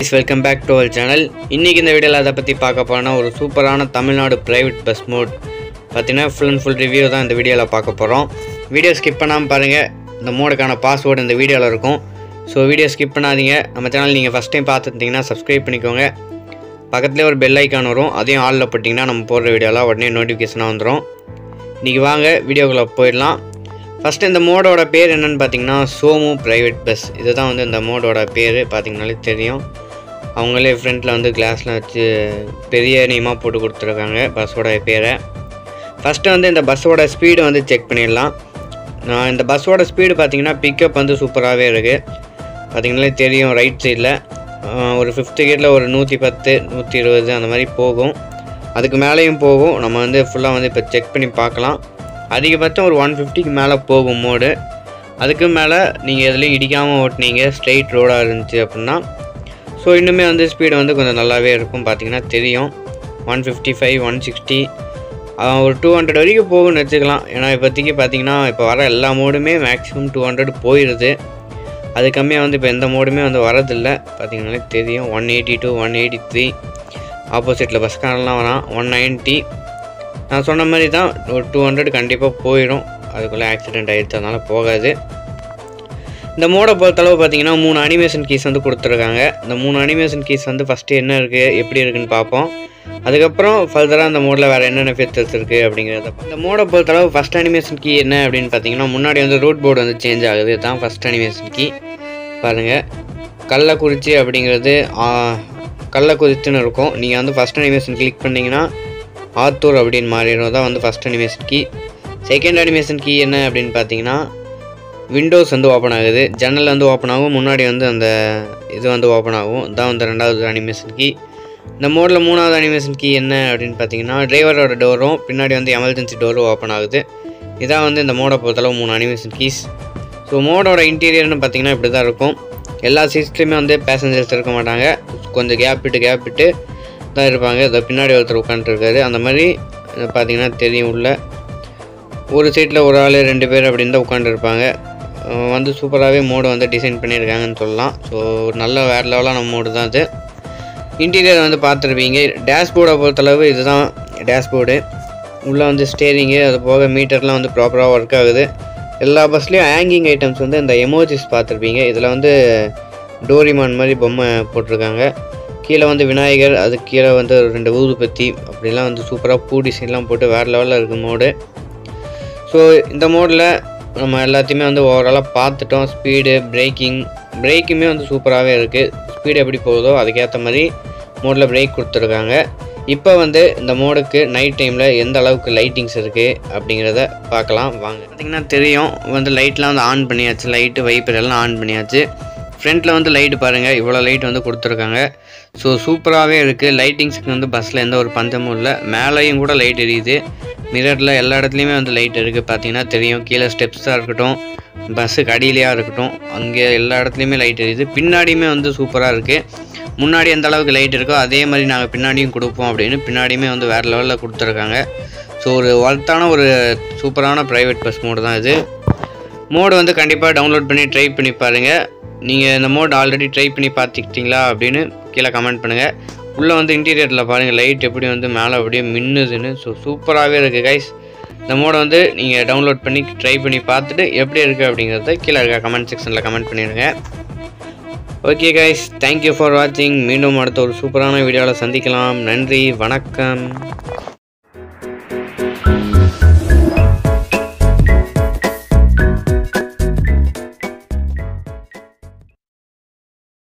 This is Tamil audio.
guys welcome back to our channel இன்றைக்கி இந்த வீடியோவில் அதை பற்றி பார்க்க போனால் ஒரு சூப்பரான தமிழ்நாடு ப்ரைவேட் பஸ் மோட் பார்த்தீங்கன்னா ஃபுல் அண்ட் ஃபுல் ரிவ்யூ தான் இந்த வீடியோவில் பார்க்க போகிறோம் வீடியோ ஸ்கிப் பண்ணாமல் பாருங்கள் இந்த மோடுக்கான பாஸ்வேர்டு இந்த வீடியோவில் இருக்கும் ஸோ வீடியோ ஸ்கிப் பண்ணாதீங்க நம்ம சேனல் நீங்கள் ஃபஸ்ட் டைம் பார்த்துருந்தீங்கன்னா சப்ஸ்கிரைப் பண்ணிக்கோங்க பக்கத்துலேயே ஒரு பெல் ஐக்கான் வரும் அதையும் ஆளில் போட்டிங்கன்னா நம்ம போடுற வீடியோலாம் உடனே நோட்டிஃபிகேஷனாக வந்துடும் இன்றைக்கி வாங்க வீடியோக்குள்ளே போயிடலாம் ஃபஸ்ட்டு இந்த மோடோட பேர் என்னன்னு பார்த்தீங்கன்னா சோமு ப்ரைவேட் பஸ் இதுதான் வந்து இந்த மோடோட பேர் பார்த்தீங்கனாலே தெரியும் அவங்களே ஃப்ரண்ட்டில் வந்து கிளாஸ்லாம் வச்சு பெரிய நேமாக போட்டு கொடுத்துருக்காங்க பஸ்ஸோட பேரை ஃபஸ்ட்டு வந்து இந்த பஸ்ஸோட ஸ்பீடு வந்து செக் பண்ணிடலாம் நான் இந்த பஸ்ஸோட ஸ்பீடு பார்த்தீங்கன்னா பிக்கப் வந்து சூப்பராகவே இருக்குது பார்த்தீங்கனாலே தெரியும் ரைட் சைடில் ஒரு ஃபிஃப்த்து கேட்டில் ஒரு நூற்றி பத்து நூற்றி இருபது அந்த மாதிரி போகும் அதுக்கு மேலேயும் போகும் நம்ம வந்து ஃபுல்லாக வந்து இப்போ செக் பண்ணி பார்க்கலாம் அதிகபட்சம் ஒரு ஒன் ஃபிஃப்டிக்கு மேலே போகும் மோடு அதுக்கு மேலே நீங்கள் எதுலேயும் இடிக்காமல் ஓட்டுனீங்க ஸ்ட்ரெயிட் ரோடாக இருந்துச்சு அப்படின்னா ஸோ இன்னுமே வந்து ஸ்பீடு வந்து கொஞ்சம் நல்லாவே இருக்கும் பார்த்தீங்கன்னா தெரியும் one fifty five one sixty ஒரு டூ ஹண்ட்ரட் வரைக்கும் போகும்னு வச்சுக்கலாம் ஏன்னா இப்போதைக்கு பார்த்தீங்கன்னா இப்போ வர எல்லா மோடுமே மேக்ஸிமம் டூ ஹண்ட்ரட் போயிடுது அது கம்மியாக வந்து இப்போ எந்த மோடுமே வந்து வரதில்லை பார்த்தீங்கன்னாலே தெரியும் one eighty two one eighty three ஆப்போசிட்டில் பஸ்காரெலாம் வரான் ஒன் நைன்ட்டி நான் சொன்ன மாதிரி தான் ஒரு டூ ஹண்ட்ரட் கண்டிப்பாக போயிடும் அதுக்குள்ளே ஆக்சிடெண்ட் ஆகிடுச்சு அதனால் போகாது இந்த மோடை பொறுத்தளவு பார்த்தீங்கன்னா மூணு அனிமேஷன் கீஸ் வந்து கொடுத்துருக்காங்க இந்த மூணு அனிமேஷன் கீஸ் வந்து ஃபஸ்ட்டு என்ன இருக்குது எப்படி இருக்குன்னு பார்ப்போம் அதுக்கப்புறம் ஃபர்தராக அந்த மோடில் வேறு என்னென்ன ஃபீச்சர்ஸ் இருக்குது அப்படிங்கிறத இந்த மோடை பொறுத்தளவு ஃபஸ்ட் அனிமேஷன் கீ என்ன அப்படின்னு பார்த்தீங்கன்னா முன்னாடி வந்து ரூட் போர்டு வந்து சேஞ்ச் ஆகுது இதுதான் ஃபஸ்ட் அனிமேஷன் கீ பாருங்கள் கள்ளக்குறிச்சி அப்படிங்கிறது ஆ, கள்ளக்குறிச்சின்னு இருக்கும் நீங்கள் வந்து ஃபஸ்ட் அனிமேஷன் கிளிக் பண்ணிங்கன்னா ஆத்தூர் அப்படின்னு மாறிடும் தான் வந்து first animation key second animation key என்ன அப்படின்னு பார்த்தீங்கன்னா விண்டோஸ் வந்து ஓப்பன் ஆகுது ஜன்னல் வந்து ஓப்பன் ஆகும் முன்னாடி வந்து அந்த இது வந்து ஓப்பன் ஆகும் இதான் வந்து ரெண்டாவது அனிமேஷன் கீ இந்த மோடில் மூணாவது அனிமேஷன் கீ என்ன அப்படின்னு பார்த்தீங்கன்னா டிரைவரோட டோரும் பின்னாடி வந்து எமர்ஜென்சி டோரும் ஓப்பன் ஆகுது இதான் வந்து இந்த மோடை பொறுத்தளவு மூணு அனிமேஷன் கீஸ் ஸோ மோடோட இன்டீரியர்னு பார்த்தீங்கன்னா இப்படி தான் இருக்கும் எல்லா சீட்ஸ்லையுமே வந்து பேசஞ்சர்ஸ் இருக்க மாட்டாங்க கொஞ்சம் கேப் விட்டு கேப் விட்டு தான் இருப்பாங்க இதை பின்னாடி ஒருத்தர் உட்காந்துருக்காரு அந்த மாதிரி அஹ், பார்த்தீங்கன்னா தெரியும் உள்ள ஒரு சீட்டில் ஒரு ஆள் ரெண்டு பேர் அப்படின்னு தான் உட்காந்துருப்பாங்க வந்து சூப்பராகவே மோடு வந்து டிசைன் பண்ணியிருக்காங்கன்னு சொல்லலாம் ஸோ ஒரு நல்ல வேறு லெவலான மோடு தான் அது இன்டீரியர் வந்து பார்த்துருப்பீங்க டேஷ்போர்டை பொறுத்தளவு இதுதான் டேஷ்போர்டு உள்ளே வந்து ஸ்டேரிங்கு அது போக மீட்டர்லாம் வந்து ப்ராப்பராக ஒர்க் ஆகுது எல்லா பஸ்லேயும் ஹேங்கிங் ஐட்டம்ஸ் வந்து இந்த எமோஜிஸ் பார்த்துருப்பீங்க இதில் வந்து டோரிமான் மாதிரி பொம்மை போட்டிருக்காங்க கீழே வந்து விநாயகர் அதுக்கு கீழே வந்து ரெண்டு ஊதுபத்தி அப்படிலாம் வந்து சூப்பராக பூ டிசைன்லாம் போட்டு வேறு லெவலில் இருக்குது மோடு ஸோ இந்த மோடில் நம்ம எல்லாத்தையுமே வந்து ஓவராலாக பார்த்துட்டோம் ஸ்பீடு பிரேக்கிங் பிரேக்குமே வந்து சூப்பராகவே இருக்குது ஸ்பீடு எப்படி போகுதோ அதுக்கேற்ற மாதிரி மோடில் பிரேக் கொடுத்துருக்காங்க இப்போ வந்து இந்த மோடுக்கு நைட் டைமில் எந்த அளவுக்கு லைட்டிங்ஸ் இருக்குது அப்படிங்கிறத பார்க்கலாம் வாங்க பார்த்திங்கன்னா தெரியும் வந்து லைட்லாம் வந்து ஆன் பண்ணியாச்சு லைட்டு வைப்பர் எல்லாம் ஆன் பண்ணியாச்சு ஃப்ரண்ட்டில் வந்து லைட்டு பாருங்கள் இவ்வளோ லைட் வந்து கொடுத்துருக்காங்க ஸோ சூப்பராகவே இருக்குது லைட்டிங்ஸ்க்கு வந்து பஸ்ஸில் எந்த ஒரு பஞ்சமும் இல்லை மேலேயும் கூட லைட் எரியுது மிரரில் எல்லா இடத்துலையுமே வந்து லைட் இருக்குது பார்த்தீங்கன்னா தெரியும் கீழே ஸ்டெப்ஸாக இருக்கட்டும் பஸ்ஸுக்கு அடியிலையாக இருக்கட்டும் அங்கே எல்லா இடத்துலையுமே லைட் எரியுது பின்னாடியுமே வந்து சூப்பராக இருக்குது முன்னாடி எந்த அளவுக்கு லைட் இருக்கோ அதே மாதிரி நாங்கள் பின்னாடியும் கொடுப்போம் அப்படின்னு பின்னாடியுமே வந்து வேறு லெவலில் கொடுத்துருக்காங்க ஸோ ஒரு ஒர்த்தான ஒரு சூப்பரான ப்ரைவேட் பஸ் மோடு தான் இது மோடு வந்து கண்டிப்பாக டவுன்லோட் பண்ணி ட்ரை பண்ணி பாருங்கள் நீங்கள் இந்த மோட் ஆல்ரெடி ட்ரை பண்ணி பார்த்துக்கிட்டீங்களா அப்படின்னு கீழே கமெண்ட் பண்ணுங்கள் உள்ளே வந்து இன்டீரியரில் பாருங்கள் லைட் எப்படி வந்து மேலே அப்படியே மின்னுதுன்னு ஸோ சூப்பராகவே இருக்குது கைஸ் இந்த மோடை வந்து நீங்கள் டவுன்லோட் பண்ணி ட்ரை பண்ணி பார்த்துட்டு எப்படி இருக்குது அப்படிங்கிறத கீழே இருக்க கமெண்ட் செக்ஷனில் கமெண்ட் பண்ணிடுங்க ஓகே கைஸ் தேங்க்யூ ஃபார் வாட்சிங் மீண்டும் அடுத்த ஒரு சூப்பரான வீடியோவில் சந்திக்கலாம் நன்றி வணக்கம்